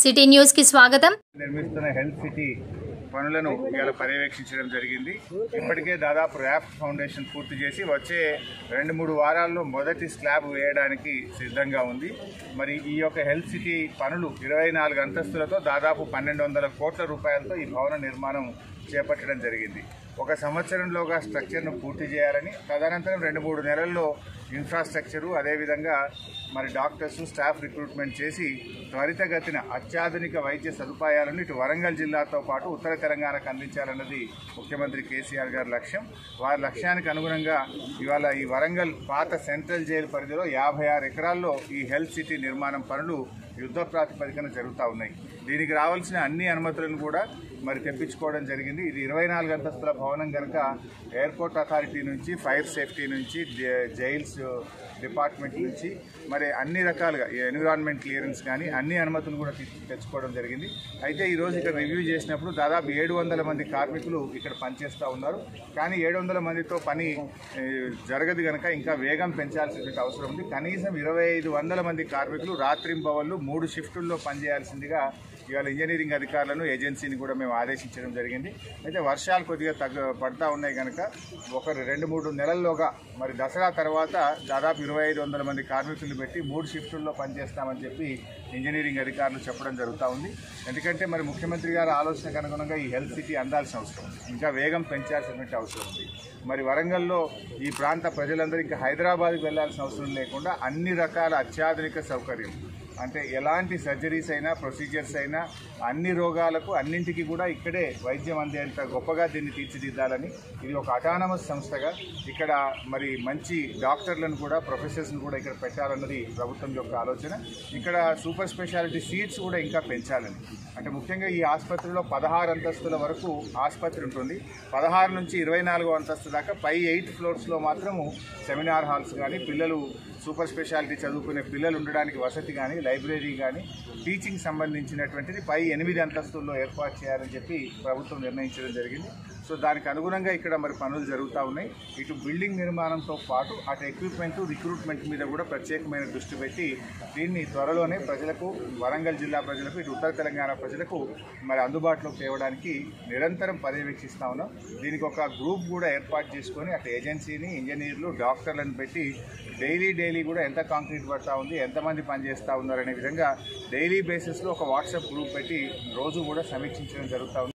city news కి స్వాగతం నిర్మిస్తున్న హెల్త్ సిటీ పనులను ఇవాళ పర్యవేక్షించడం జరిగింది ఇప్పటికే దాదాపు ర్యాఫ్ట్ ఫౌండేషన్ పూర్తి చేసి వచ్చే రెండు మూడు వారాల్లో మొదటి స్లాబ్ వేయడానికి సిద్ధంగా ఉంది మరి ఈ యొక్క హెల్త్ సిటీ పనులు ఇరవై నాలుగు అంతస్తులతో దాదాపు పన్నెండు వందల కోట్ల రూపాయలతో ఈ భవన నిర్మాణం చేపట్టడం జరిగింది ఒక సంవత్సరంలోగా స్ట్రక్చర్ను పూర్తి చేయాలని తదనంతరం రెండు మూడు నెలల్లో ఇన్ఫ్రాస్ట్రక్చరు అదేవిధంగా మరి డాక్టర్స్ స్టాఫ్ రిక్రూట్మెంట్ చేసి త్వరితగతిన అత్యాధునిక వైద్య సదుపాయాలను ఇటు వరంగల్ జిల్లాతో పాటు ఉత్తర తెలంగాణకు అందించాలన్నది ముఖ్యమంత్రి కేసీఆర్ గారి లక్ష్యం వారి లక్ష్యానికి అనుగుణంగా ఇవాళ ఈ వరంగల్ పాత సెంట్రల్ జైలు పరిధిలో యాభై ఆరు ఎకరాల్లో ఈ హెల్త్ సిటీ నిర్మాణం పనులు యుద్ధ ప్రాతిపదికన జరుగుతూ ఉన్నాయి దీనికి రావాల్సిన అన్ని అనుమతులను కూడా మరి తెప్పించుకోవడం జరిగింది ఇది ఇరవై నాలుగు అంతస్తుల భవనం కనుక ఎయిర్పోర్ట్ అథారిటీ నుంచి ఫైర్ సేఫ్టీ నుంచి జై- జైల్స్ డిపార్ట్మెంట్ నుంచి మరి అన్ని రకాలుగా ఈ ఎన్విరాన్మెంట్ క్లియరెన్స్ కానీ అన్ని అనుమతులు కూడా తెచ్చు- తెచ్చుకోవడం జరిగింది అయితే ఈ రోజు ఇక్కడ రివ్యూ చేసినప్పుడు దాదాపు ఏడు వందల మంది కార్మికులు ఇక్కడ పనిచేస్తూ ఉన్నారు కానీ ఏడు వందల మందితో పని ఏ, జరగదు కనుక ఇంకా వేగం పెంచాల్సిన అవసరం ఉంది కనీసం ఇరవై ఐదు వందల మంది కార్మికులు రాత్రింబవళ్ళు మూడు షిఫ్టుల్లో పనిచేయాల్సిందిగా ఇవాళ ఇంజనీరింగ్ అధికారులను ఏజెన్సీని కూడా మేము ఆదేశించడం జరిగింది అయితే వర్షాలు కొద్దిగా తగ్గ పడతా ఉన్నాయి కనుక ఒక రెండు మూడు నెలల్లోగా మరి దసరా తర్వాత దాదాపు ఇరవై ఐదు వందల మంది కార్మికులు పెట్టి మూడు షిఫ్టుల్లో పనిచేస్తామని చెప్పి ఇంజనీరింగ్ అధికారులు చెప్పడం జరుగుతూ ఉంది ఎందుకంటే మరి ముఖ్యమంత్రి గారి ఆలోచనకు అనుగుణంగా ఈ హెల్త్ సిటీ అందాల్సిన అవసరం ఉంది ఇంకా వేగం పెంచాల్సినటువంటి అవసరం ఉంది మరి వరంగల్లో ఈ ప్రాంత ప్రజలందరూ ఇంకా హైదరాబాద్కి వెళ్లాల్సిన అవసరం లేకుండా అన్ని రకాల అత్యాధునిక సౌకర్యం అంటే ఎలాంటి సర్జరీస్ అయినా ప్రొసీజర్స్ అయినా అన్ని రోగాలకు అన్నింటికి కూడా ఇక్కడే వైద్యం అందేంత గొప్పగా దీన్ని తీర్చిదిద్దాలని ఇది ఒక అటానమస్ సంస్థగా ఇక్కడ మరి మంచి డాక్టర్లను కూడా ప్రొఫెసర్స్ని కూడా ఇక్కడ పెట్టాలన్నది ప్రభుత్వం యొక్క ఆలోచన ఇక్కడ సూపర్ స్పెషాలిటీ సీట్స్ కూడా ఇంకా పెంచాలని అంటే ముఖ్యంగా ఈ ఆసుపత్రిలో పదహారు అంతస్తుల వరకు ఆసుపత్రి ఉంటుంది పదహారు నుంచి ఇరవై నాలుగో అంతస్తు దాకా పై ఎయిట్ ఫ్లోర్స్లో మాత్రము సెమినార్ హాల్స్ కానీ పిల్లలు సూపర్ స్పెషాలిటీ చదువుకునే పిల్లలు ఉండడానికి వసతి కానీ లైబ్రరీ కానీ టీచింగ్ సంబంధించినటువంటిది పై ఎనిమిది అంతస్తుల్లో ఏర్పాటు చేయాలని చెప్పి ప్రభుత్వం నిర్ణయించడం జరిగింది సో దానికి అనుగుణంగా ఇక్కడ మరి పనులు జరుగుతూ ఉన్నాయి ఇటు బిల్డింగ్ నిర్మాణంతో పాటు అటు ఎక్విప్మెంట్ రిక్రూట్మెంట్ మీద కూడా ప్రత్యేకమైన దృష్టి పెట్టి దీన్ని త్వరలోనే ప్రజలకు వరంగల్ జిల్లా ప్రజలకు ఇటు ఉత్తర తెలంగాణ ప్రజలకు మరి అందుబాటులోకి తేవడానికి నిరంతరం పర్యవేక్షిస్తా ఉన్నాం దీనికి ఒక గ్రూప్ కూడా ఏర్పాటు చేసుకొని అటు ఏజెన్సీని ఇంజనీర్లు డాక్టర్లను పెట్టి డైలీ డైలీ కూడా ఎంత కాంక్రీట్ పడతా ఉంది ఎంతమంది పనిచేస్తూ ఉన్నారు అనే విధంగా డైలీ బేసిస్లో ఒక వాట్సాప్ గ్రూప్ పెట్టి రోజు కూడా సమీక్షించడం జరుగుతూ ఉంది